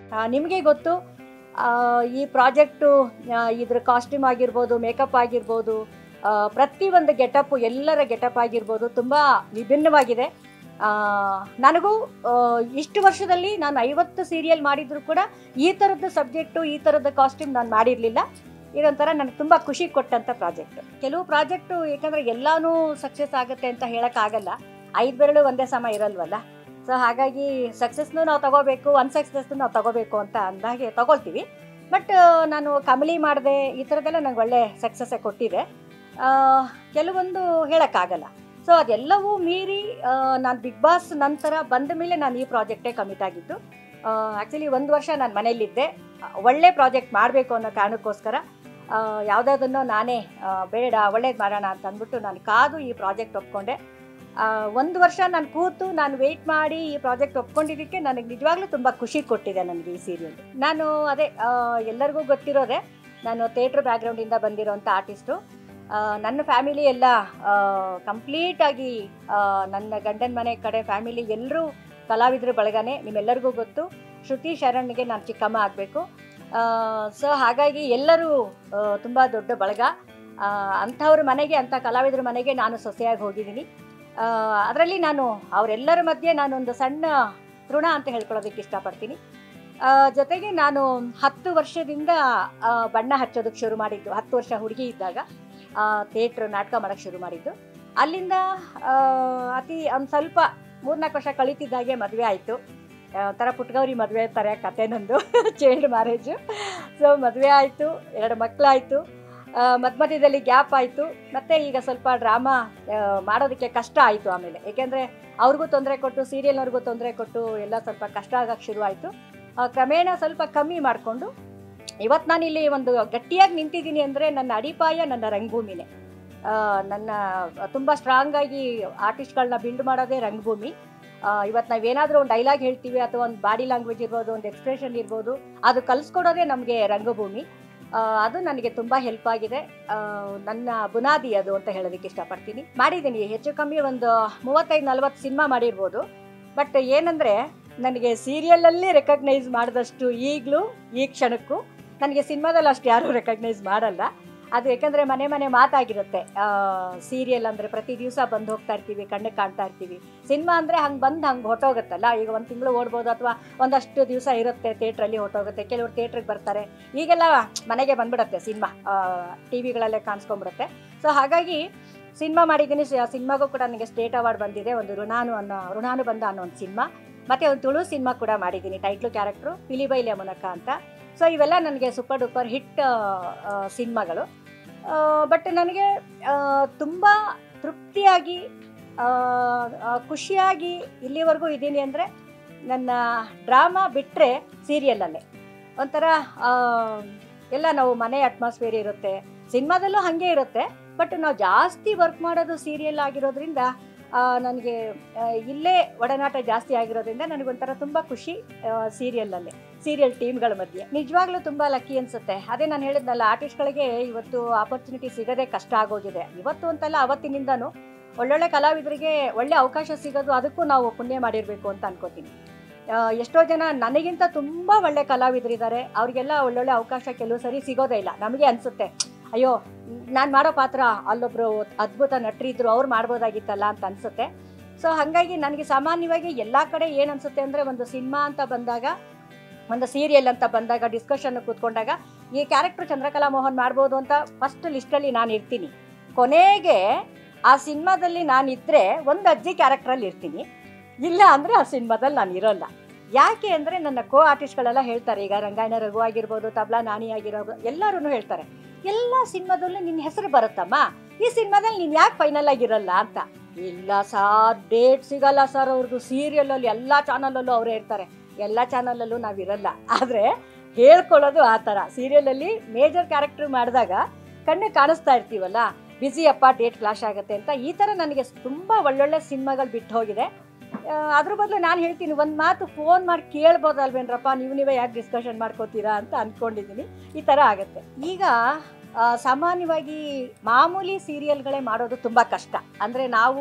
ನಿಮಗೆ ಗೊತ್ತು ಆ, ಈ ಪ್ರಾಜೆಕ್ಟು ಆ, ಇದ್ರ ಕಾಸ್ಟ್ಯೂಮ್ ಆಗಿರ್ಬೋದು ಮೇಕಪ್ ಆಗಿರ್ಬೋದು ಆ, ಪ್ರತಿಯೊಂದು ಗೆಟಪ್ಪು ಎಲ್ಲರ ಗೆಟಪ್ ಆಗಿರ್ಬೋದು ತುಂಬ ವಿಭಿನ್ನವಾಗಿದೆ ಆ, ನನಗೂ ಆ, ಇಷ್ಟು ವರ್ಷದಲ್ಲಿ ನಾನು ಐವತ್ತು ಸೀರಿಯಲ್ ಮಾಡಿದರೂ ಕೂಡ ಈ ಥರದ್ದು ಸಬ್ಜೆಕ್ಟು ಈ ಥರದ ಕಾಸ್ಟ್ಯೂಮ್ ನಾನು ಮಾಡಿರಲಿಲ್ಲ ಇದೊಂಥರ ನನಗೆ ತುಂಬ ಖುಷಿ ಕೊಟ್ಟಂಥ ಪ್ರಾಜೆಕ್ಟ್ ಕೆಲವು ಪ್ರಾಜೆಕ್ಟು ಏಕೆಂದರೆ ಎಲ್ಲನೂ ಸಕ್ಸಸ್ ಆಗುತ್ತೆ ಅಂತ ಹೇಳೋಕ್ಕಾಗಲ್ಲ ಐದು ಬೆರಳು ಒಂದೇ ಸಮ ಇರಲ್ವಲ್ಲ ಸೊ ಹಾಗಾಗಿ ಸಕ್ಸಸ್ನು ನಾವು ತಗೋಬೇಕು ಅನ್ಸಕ್ಸಸ್ನು ನಾವು ತಗೋಬೇಕು ಅಂತ ಅಂದಾಗೆ ತಗೊಳ್ತೀವಿ ಬಟ್ ನಾನು ಕಮಲಿ ಮಾಡಿದೆ ಈ ಥರದ್ದೆಲ್ಲ ನಂಗೆ ಒಳ್ಳೆ ಸಕ್ಸಸ್ಸೇ ಕೊಟ್ಟಿದೆ ಆ, ಕೆಲವೊಂದು ಹೇಳೋಕ್ಕಾಗಲ್ಲ ಸೊ ಅದೆಲ್ಲವೂ ಮೀರಿ ನಾನು ಬಿಗ್ ಬಾಸ್ ನಂತರ ಬಂದ ಮೇಲೆ ನಾನು ಈ ಪ್ರಾಜೆಕ್ಟೇ ಕಮಿಟ್ ಆಗಿದ್ದು ಆ್ಯಕ್ಚುಲಿ ಒಂದು ವರ್ಷ ನಾನು ಮನೆಯಲ್ಲಿದ್ದೆ ಆ, ಒಳ್ಳೆ ಪ್ರಾಜೆಕ್ಟ್ ಮಾಡಬೇಕು ಅನ್ನೋ ಕಾರಣಕ್ಕೋಸ್ಕರ ಯಾವುದಾದನ್ನೋ ನಾನೇ ಆ, ಬೇಡ ಒಳ್ಳೇದು ಮಾಡೋಣ ಅಂತ ಅಂದ್ಬಿಟ್ಟು ನಾನು ಕಾದು ಈ ಪ್ರಾಜೆಕ್ಟ್ ಒಪ್ಕೊಂಡೆ ಆ, ಒಂದು ವರ್ಷ ನಾನು ಕೂತು ನಾನು ವೆಯ್ಟ್ ಮಾಡಿ ಈ ಪ್ರಾಜೆಕ್ಟ್ ಒಪ್ಕೊಂಡಿದ್ದಕ್ಕೆ ನನಗೆ ನಿಜವಾಗ್ಲೂ ತುಂಬ ಖುಷಿ ಕೊಟ್ಟಿದೆ ನನಗೆ ಈ ಸೀರಿಯಲ್ ನಾನು ಅದೇ ಆ, ಎಲ್ಲರಿಗೂ ಗೊತ್ತಿರೋದೆ ನಾನು ಥಿಯೇಟ್ರ್ ಬ್ಯಾಕ್ಗ್ರೌಂಡಿಂದ ಬಂದಿರೋಂಥ ಆರ್ಟಿಸ್ಟು ನನ್ನ ಫ್ಯಾಮಿಲಿ ಎಲ್ಲ ಕಂಪ್ಲೀಟಾಗಿ ನನ್ನ ಗಂಡನ ಮನೆ ಕಡೆ ಫ್ಯಾಮಿಲಿ ಎಲ್ಲರೂ ಕಲಾವಿದ್ರ ಬಳಗನೆ ನಿಮ್ಮೆಲ್ಲರಿಗೂ ಗೊತ್ತು ಶ್ರುತಿ ಶರಣ್ಗೆ ನಾನು ಚಿಕ್ಕಮ್ಮ ಆಗಬೇಕು ಸೊ ಹಾಗಾಗಿ ಎಲ್ಲರೂ ತುಂಬ ದೊಡ್ಡ ಬಳಗ ಆ, ಅಂಥವ್ರ ಮನೆಗೆ ಅಂಥ ಕಲಾವಿದ್ರ ಮನೆಗೆ ನಾನು ಸೊಸೆಯಾಗಿ ಹೋಗಿದ್ದೀನಿ ಅದರಲ್ಲಿ ನಾನು ಅವರೆಲ್ಲರ ಮಧ್ಯೆ ನಾನೊಂದು ಸಣ್ಣ ಋಣ ಅಂತ ಹೇಳ್ಕೊಳ್ಳೋದಕ್ಕೆ ಇಷ್ಟಪಡ್ತೀನಿ ಆ, ಜೊತೆಗೆ ನಾನು ಹತ್ತು ವರ್ಷದಿಂದ ಆ, ಬಣ್ಣ ಹಚ್ಚೋದಕ್ಕೆ ಶುರು ಮಾಡಿದ್ದು ಹತ್ತು ವರ್ಷ ಹುಡುಗಿ ಇದ್ದಾಗ ಥಿಯೇಟ್ರ್ ನಾಟಕ ಮಾಡೋಕ್ಕೆ ಶುರು ಮಾಡಿದ್ದು ಅಲ್ಲಿಂದ ಆ, ಅತಿ ಒಂದು ಸ್ವಲ್ಪ ಮೂರ್ನಾಲ್ಕು ವರ್ಷ ಕಳೀತಿದ್ದಾಗೆ ಮದುವೆ ಆಯಿತು ಒಂಥರ ಪುಟ್ಗೌರಿ ಮದುವೆ ಥರ ಕತೆ ನಂದು ಚೈಲ್ಡ್ ಮ್ಯಾರೇಜು ಸೊ ಮದುವೆ ಆಯಿತು ಎರಡು ಮಕ್ಕಳಾಯಿತು ಮಧ್ಯ ಮಧ್ಯದಲ್ಲಿ ಗ್ಯಾಪ್ ಆಯಿತು ಮತ್ತು ಈಗ ಸ್ವಲ್ಪ ಡ್ರಾಮಾ ಮಾಡೋದಕ್ಕೆ ಕಷ್ಟ ಆಯಿತು ಆಮೇಲೆ ಏಕೆಂದರೆ ಅವ್ರಿಗೂ ತೊಂದರೆ ಕೊಟ್ಟು ಸೀರಿಯಲ್ನವ್ರಿಗೂ ತೊಂದರೆ ಕೊಟ್ಟು ಎಲ್ಲ ಸ್ವಲ್ಪ ಕಷ್ಟ ಆಗಕ್ಕೆ ಶುರು ಆಯಿತು ಕ್ರಮೇಣ ಸ್ವಲ್ಪ ಕಮ್ಮಿ ಮಾಡಿಕೊಂಡು ಇವತ್ತು ನಾನು ಇಲ್ಲಿ ಒಂದು ಗಟ್ಟಿಯಾಗಿ ನಿಂತಿದ್ದೀನಿ ಅಂದರೆ ನನ್ನ ಅಡಿಪಾಯ ನನ್ನ ರಂಗಭೂಮಿನೇ ಆ, ನನ್ನ ತುಂಬ ಸ್ಟ್ರಾಂಗಾಗಿ ಆರ್ಟಿಸ್ಟ್ಗಳನ್ನ ಬಿಲ್ಡ್ ಮಾಡೋದೇ ರಂಗಭೂಮಿ ಇವತ್ತು ನಾವೇನಾದರೂ ಒಂದು ಡೈಲಾಗ್ ಹೇಳ್ತೀವಿ ಅಥವಾ ಒಂದು ಬಾಡಿ ಲ್ಯಾಂಗ್ವೇಜ್ ಇರ್ಬೋದು ಒಂದು ಎಕ್ಸ್ಪ್ರೆಷನ್ ಇರ್ಬೋದು ಅದು ಕಲಿಸ್ಕೊಡೋದೇ ನಮಗೆ ರಂಗಭೂಮಿ ಆ, ಅದು ನನಗೆ ತುಂಬ ಹೆಲ್ಪ್ ಆಗಿದೆ ಆ, ನನ್ನ ಬುನಾದಿ ಅದು ಅಂತ ಹೇಳೋದಕ್ಕೆ ಇಷ್ಟಪಡ್ತೀನಿ ಮಾಡಿದ್ದೀನಿ ಹೆಚ್ಚು ಕಮ್ಮಿ ಒಂದು ಮೂವತ್ತೈದು ನಲ್ವತ್ತು ಸಿನಿಮಾ ಮಾಡಿರ್ಬೋದು ಬಟ್ ಏನಂದರೆ ನನಗೆ ಸೀರಿಯಲಲ್ಲಿ ರೆಕಗ್ನೈಸ್ ಮಾಡಿದಷ್ಟು ಈಗಲೂ ಈ ಕ್ಷಣಕ್ಕೂ ನನಗೆ ಸಿನಿಮಾದಲ್ಲಿ ಅಷ್ಟು ಯಾರೂ ರೆಕಗ್ನೈಸ್ ಮಾಡಲ್ಲ ಅದು ಯಾಕಂದರೆ ಮನೆ ಮನೆ ಮಾತಾಗಿರುತ್ತೆ ಸೀರಿಯಲ್ ಅಂದರೆ ಪ್ರತಿ ದಿವಸ ಬಂದು ಹೋಗ್ತಾ ಇರ್ತೀವಿ ಕಣ್ಣಿಗೆ ಕಾಣ್ತಾ ಇರ್ತೀವಿ ಸಿನಿಮಾ ಅಂದರೆ ಹಂಗೆ ಬಂದು ಹಂಗೆ ಹೊಟ್ಟೋಗುತ್ತಲ್ಲ ಈಗ ಒಂದು ತಿಂಗಳು ಓಡ್ಬೋದು ಅಥವಾ ಒಂದಷ್ಟು ದಿವಸ ಇರುತ್ತೆ ಥಿಯೇಟ್ರಲ್ಲಿ ಹೊಟ್ಟೋಗುತ್ತೆ ಕೆಲವರು ಥಿಯೇಟ್ರಿಗೆ ಬರ್ತಾರೆ ಈಗೆಲ್ಲ ಮನೆಗೆ ಬಂದ್ಬಿಡುತ್ತೆ ಸಿನಿಮಾ ಟಿ ವಿಗಳಲ್ಲೇ ಕಾಣಿಸ್ಕೊಂಡ್ಬಿಡುತ್ತೆ ಸೊ ಹಾಗಾಗಿ ಸಿನಿಮಾ ಮಾಡಿದ್ದೀನಿ ಸಿನಿಮಾಗೂ ಕೂಡ ನನಗೆ ಸ್ಟೇಟ್ ಅವಾರ್ಡ್ ಬಂದಿದೆ ಒಂದು ಋಣಾನು ಅನ್ನೋ ಋಣಾನು ಬಂದ ಅನ್ನೋ ಒಂದು ಸಿನಿಮಾ ಮತ್ತು ಒಂದು ತುಳು ಸಿನಿಮಾ ಕೂಡ ಮಾಡಿದ್ದೀನಿ ಟೈಟ್ಲು ಕ್ಯಾರೆಕ್ಟ್ರು ಪಿಲಿಬೈಲೆ ಮುನಕ ಅಂತ ಸೊ ಇವೆಲ್ಲ ನನಗೆ ಸೂಪರ್ ಡೂಪರ್ ಹಿಟ್ ಸಿನಿಮಾಗಳು ಬಟ್ ನನಗೆ ತುಂಬ ತೃಪ್ತಿಯಾಗಿ ಆ, ಆ, ಖುಷಿಯಾಗಿ ಇಲ್ಲಿವರೆಗೂ ಇದ್ದೀನಿ ಅಂದರೆ ನನ್ನ ಡ್ರಾಮಾ ಬಿಟ್ಟರೆ ಸೀರಿಯಲಲ್ಲೇ ಒಂಥರ ಆ, ಎಲ್ಲ ನಾವು ಮನೆ ಅಟ್ಮಾಸ್ಫಿಯರ್ ಇರುತ್ತೆ ಸಿನಿಮಾದಲ್ಲೂ ಹಾಗೆ ಇರುತ್ತೆ ಬಟ್ ನಾವು ಜಾಸ್ತಿ ವರ್ಕ್ ಮಾಡೋದು ಸೀರಿಯಲ್ ಆಗಿರೋದ್ರಿಂದ ನನಗೆ ಇಲ್ಲೇ ಒಡನಾಟ ಜಾಸ್ತಿ ಆಗಿರೋದ್ರಿಂದ ನನಗೊಂಥರ ತುಂಬ ಖುಷಿ ಸೀರಿಯಲಲ್ಲೇ ಸೀರಿಯಲ್ ಟೀಮ್ಗಳ ಮಧ್ಯೆ ನಿಜವಾಗ್ಲೂ ತುಂಬ ಲಕ್ಕಿ ಅನಿಸುತ್ತೆ ಅದೇ ನಾನು ಹೇಳಿದ್ನಲ್ಲ ಆರ್ಟಿಸ್ಟ್ಗಳಿಗೆ ಇವತ್ತು ಆಪರ್ಚುನಿಟಿ ಸಿಗೋದೇ ಕಷ್ಟ ಆಗೋಗಿದೆ ಇವತ್ತು ಅಂತಲ್ಲ ಅವತ್ತಿನಿಂದನೂ ಒಳ್ಳೊಳ್ಳೆ ಕಲಾವಿದರಿಗೆ ಒಳ್ಳೆ ಅವಕಾಶ ಸಿಗೋದು ಅದಕ್ಕೂ ನಾವು ಪುಣ್ಯ ಮಾಡಿರಬೇಕು ಅಂತ ಅನ್ಕೋತೀನಿ ಆ, ಎಷ್ಟೋ ಜನ ನನಗಿಂತ ತುಂಬ ಒಳ್ಳೆ ಕಲಾವಿದರಿದ್ದಾರೆ ಅವರಿಗೆಲ್ಲ ಒಳ್ಳೊಳ್ಳೆ ಅವಕಾಶ ಕೆಲವು ಸರಿ ಸಿಗೋದೇ ಇಲ್ಲ ನಮಗೆ ಅನಿಸುತ್ತೆ ಅಯ್ಯೋ ನಾನು ಮಾಡೋ ಪಾತ್ರ ಅಲ್ಲೊಬ್ರು ಅದ್ಭುತ ನಟರಿದ್ರು ಅವ್ರು ಮಾಡ್ಬೋದಾಗಿತ್ತಲ್ಲ ಅಂತ ಅನಿಸುತ್ತೆ ಸೊ ಹಾಗಾಗಿ ನನಗೆ ಸಾಮಾನ್ಯವಾಗಿ ಎಲ್ಲ ಕಡೆ ಏನು ಅನಿಸುತ್ತೆ ಅಂದರೆ ಒಂದು ಸಿನಿಮಾ ಅಂತ ಬಂದಾಗ ಒಂದು ಸೀರಿಯಲ್ ಅಂತ ಬಂದಾಗ ಡಿಸ್ಕಷನ್ ಕೂತ್ಕೊಂಡಾಗ ಈ ಕ್ಯಾರೆಕ್ಟರ್ ಚಂದ್ರಕಲಾ ಮೋಹನ್ ಮಾಡ್ಬೋದು ಅಂತ ಫಸ್ಟ್ ಲಿಸ್ಟಲ್ಲಿ ನಾನು ಇರ್ತೀನಿ ಕೊನೆಗೆ ಆ ಸಿನಿಮಾದಲ್ಲಿ ನಾನಿದ್ದರೆ ಒಂದು ಅಜ್ಜಿ ಕ್ಯಾರೆಕ್ಟ್ರಲ್ಲಿ ಇರ್ತೀನಿ ಇಲ್ಲ ಅಂದರೆ ಆ ಸಿನಿಮಾದಲ್ಲಿ ನಾನು ಇರೋಲ್ಲ ಯಾಕೆ ಅಂದರೆ ನನ್ನ ಕೋ ಆರ್ಟಿಸ್ಟ್ಗಳೆಲ್ಲ ಹೇಳ್ತಾರೆ ಈಗ ರಂಗಾಯಣ ರಘು ಆಗಿರ್ಬೋದು ತಬ್ಲಾ ನಾನಿ ಆಗಿರೋದು ಎಲ್ಲರೂ ಹೇಳ್ತಾರೆ ಎಲ್ಲ ಸಿನಿಮಾದಲ್ಲೂ ನಿನ್ನ ಹೆಸರು ಬರುತ್ತಮ್ಮ ಈ ಸಿನಿಮಾದಲ್ಲಿ ನೀನು ಯಾಕೆ ಫೈನಲ್ ಆಗಿರಲ್ಲ ಅಂತ ಇಲ್ಲ ಸರ್ ಡೇಟ್ ಸಿಗಲ್ಲ ಸರ್ ಅವ್ರದ್ದು ಸೀರಿಯಲಲ್ಲಿ ಎಲ್ಲ ಚಾನಲಲ್ಲೂ ಅವರೇ ಇರ್ತಾರೆ ಎಲ್ಲ ಚಾನಲಲ್ಲೂ ನಾವಿರಲ್ಲ ಆದರೆ ಹೇಳ್ಕೊಳ್ಳೋದು ಆ ಥರ ಸೀರಿಯಲಲ್ಲಿ ಮೇಜರ್ ಕ್ಯಾರೆಕ್ಟರ್ ಮಾಡಿದಾಗ ಕಣ್ಣು ಕಾಣಿಸ್ತಾ ಇರ್ತೀವಲ್ಲ ಬ್ಯುಸಿ ಅಪ್ಪ ಡೇಟ್ ಕ್ಲಾಶ್ ಆಗುತ್ತೆ ಅಂತ ಈ ಥರ ನನಗೆ ತುಂಬ ಒಳ್ಳೊಳ್ಳೆ ಸಿನಿಮಾಗಳು ಬಿಟ್ಟು ಹೋಗಿದೆ ಆ, ಅದ್ರ ಬದಲು ನಾನು ಹೇಳ್ತೀನಿ ಒಂದು ಮಾತು ಫೋನ್ ಮಾಡಿ ಕೇಳ್ಬೋದಲ್ವೇನ್ರಪ್ಪ ನೀವು ನೀವೇ ಯಾಕೆ ಡಿಸ್ಕಷನ್ ಮಾಡ್ಕೋತೀರಾ ಅಂತ ಅಂದ್ಕೊಂಡಿದ್ದೀನಿ ಈ ಥರ ಆಗುತ್ತೆ ಈಗ ಆ, ಸಾಮಾನ್ಯವಾಗಿ ಮಾಮೂಲಿ ಸೀರಿಯಲ್ಗಳೇ ಮಾಡೋದು ತುಂಬ ಕಷ್ಟ ಅಂದರೆ ನಾವು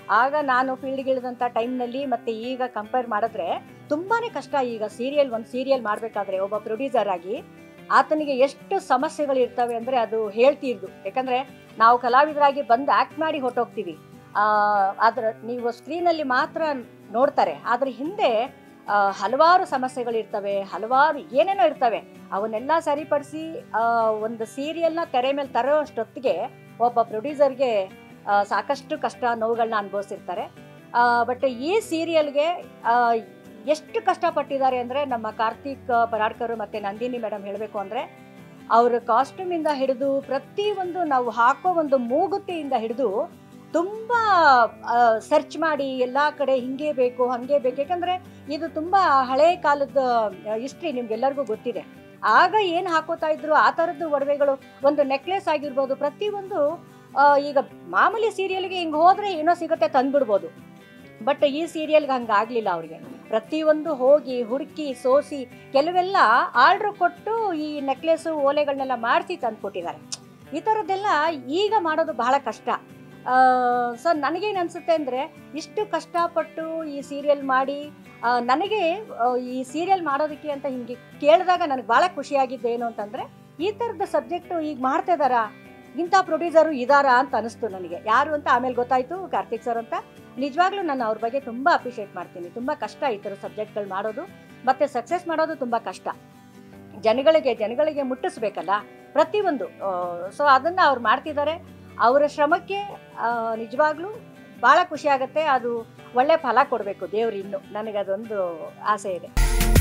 ಆಗ ನಾನು ಫೀಲ್ಡ್ಗಿಳಿದಂಥ ಟೈಮ್ನಲ್ಲಿ ಮತ್ತು ಈಗ ಕಂಪೇರ್ ಮಾಡಿದ್ರೆ ತುಂಬಾ ಕಷ್ಟ ಈಗ ಸೀರಿಯಲ್ ಒಂದು ಸೀರಿಯಲ್ ಮಾಡಬೇಕಾದ್ರೆ ಒಬ್ಬ ಪ್ರೊಡ್ಯೂಸರ್ ಆಗಿ ಆತನಿಗೆ ಎಷ್ಟು ಸಮಸ್ಯೆಗಳು ಇರ್ತವೆ ಅಂದರೆ ಅದು ಹೇಳ್ತೀರ್ದು ಯಾಕಂದರೆ ನಾವು ಕಲಾವಿದರಾಗಿ ಬಂದು ಆ್ಯಕ್ಟ್ ಮಾಡಿ ಹೊಟ್ಟೋಗ್ತೀವಿ ಅದರ ನೀವು ಸ್ಕ್ರೀನಲ್ಲಿ ಮಾತ್ರ ನೋಡ್ತಾರೆ ಆದರೆ ಹಿಂದೆ ಆ, ಹಲವಾರು ಸಮಸ್ಯೆಗಳಿರ್ತವೆ ಹಲವಾರು ಏನೇನೋ ಇರ್ತವೆ ಅವನ್ನೆಲ್ಲ ಸರಿಪಡಿಸಿ ಆ, ಒಂದು ಸೀರಿಯಲ್ನ ತೆರೆ ಮೇಲೆ ತರೋಷ್ಟೊತ್ತಿಗೆ ಒಬ್ಬ ಪ್ರೊಡ್ಯೂಸರ್ಗೆ ಆ, ಸಾಕಷ್ಟು ಕಷ್ಟ ನೋವುಗಳನ್ನ ಅನುಭವಿಸಿರ್ತಾರೆ ಬಟ್ ಈ ಸೀರಿಯಲ್ಗೆ ಎಷ್ಟು ಕಷ್ಟಪಟ್ಟಿದ್ದಾರೆ ಅಂದರೆ ನಮ್ಮ ಕಾರ್ತಿಕ್ ಪರಾಡ್ಕರು ಮತ್ತು ನಂದಿನಿ ಮೇಡಮ್ ಹೇಳಬೇಕು ಅಂದರೆ ಅವ್ರ ಕಾಸ್ಟ್ಯೂಮಿಂದ ಹಿಡಿದು ಪ್ರತಿಯೊಂದು ನಾವು ಹಾಕೋ ಒಂದು ಮೂಗುತಿಯಿಂದ ಹಿಡಿದು ತುಂಬ ಸರ್ಚ್ ಮಾಡಿ ಎಲ್ಲ ಕಡೆ ಹಿಂಗೆ ಬೇಕು ಹಾಗೆ ಬೇಕು ಯಾಕಂದರೆ ಇದು ತುಂಬ ಹಳೆ ಕಾಲದ ಹಿಸ್ಟ್ರಿ ನಿಮ್ಗೆಲ್ಲರಿಗೂ ಗೊತ್ತಿದೆ ಆಗ ಏನು ಹಾಕೋತಾ ಇದ್ರು ಆ ಥರದ್ದು ಒಡವೆಗಳು ಒಂದು ನೆಕ್ಲೆಸ್ ಆಗಿರ್ಬೋದು ಪ್ರತಿಯೊಂದು ಆ, ಈಗ ಮಾಮೂಲಿ ಸೀರಿಯಲ್ಗೆ ಹಿಂಗೆ ಹೋದರೆ ಏನೋ ಸಿಗುತ್ತೆ ತಂದ್ಬಿಡ್ಬೋದು ಬಟ್ ಈ ಸೀರಿಯಲ್ಗೆ ಹಂಗೆ ಆಗಲಿಲ್ಲ ಅವ್ರಿಗೆ ಪ್ರತಿಯೊಂದು ಹೋಗಿ ಹುಡುಕಿ ಸೋಸಿ ಕೆಲವೆಲ್ಲ ಆರ್ಡ್ರ್ ಕೊಟ್ಟು ಈ ನೆಕ್ಲೆಸು ಓಲೆಗಳನ್ನೆಲ್ಲ ಮಾಡಿಸಿ ತಂದುಕೊಟ್ಟಿದ್ದಾರೆ ಈ ಥರದ್ದೆಲ್ಲ ಈಗ ಮಾಡೋದು ಬಹಳ ಕಷ್ಟ ಸೊ ನನಗೇನು ಅನಿಸುತ್ತೆ ಅಂದರೆ ಇಷ್ಟು ಕಷ್ಟಪಟ್ಟು ಈ ಸೀರಿಯಲ್ ಮಾಡಿ ಆ, ನನಗೆ ಆ, ಈ ಸೀರಿಯಲ್ ಮಾಡೋದಕ್ಕೆ ಅಂತ ಹಿಂಗೆ ಕೇಳಿದಾಗ ನನಗೆ ಭಾಳ ಖುಷಿಯಾಗಿದ್ದು ಏನು ಅಂತಂದರೆ ಈ ಥರದ ಸಬ್ಜೆಕ್ಟು ಈಗ ಮಾಡ್ತಾ ಇದ್ದಾರಾ ಇಂಥ ಪ್ರೊಡ್ಯೂಸರು ಇದ್ದಾರಾ ಅಂತ ಅನಿಸ್ತು ನನಗೆ ಯಾರು ಅಂತ ಆಮೇಲೆ ಗೊತ್ತಾಯಿತು ಕಾರ್ತಿಕ್ ಸರ್ ಅಂತ ನಿಜವಾಗ್ಲೂ ನಾನು ಅವ್ರ ಬಗ್ಗೆ ತುಂಬ ಅಪ್ರಿಷಿಯೇಟ್ ಮಾಡ್ತೀನಿ ತುಂಬ ಕಷ್ಟ ಈ ಥರ ಸಬ್ಜೆಕ್ಟ್ಗಳು ಮಾಡೋದು ಮತ್ತು ಸಕ್ಸಸ್ ಮಾಡೋದು ತುಂಬ ಕಷ್ಟ ಜನಗಳಿಗೆ ಜನಗಳಿಗೆ ಮುಟ್ಟಿಸ್ಬೇಕಲ್ಲ ಪ್ರತಿಯೊಂದು ಸೊ ಅದನ್ನು ಅವ್ರು ಮಾಡ್ತಿದ್ದಾರೆ ಅವರ ಶ್ರಮಕ್ಕೆ ಆ, ನಿಜವಾಗ್ಲೂ ಭಾಳ ಖುಷಿ ಆಗುತ್ತೆ ಅದು ಒಳ್ಳೆ ಫಲ ಕೊಡಬೇಕು ದೇವ್ರು ಇನ್ನು ನನಗದೊಂದು ಆಸೆ ಇದೆ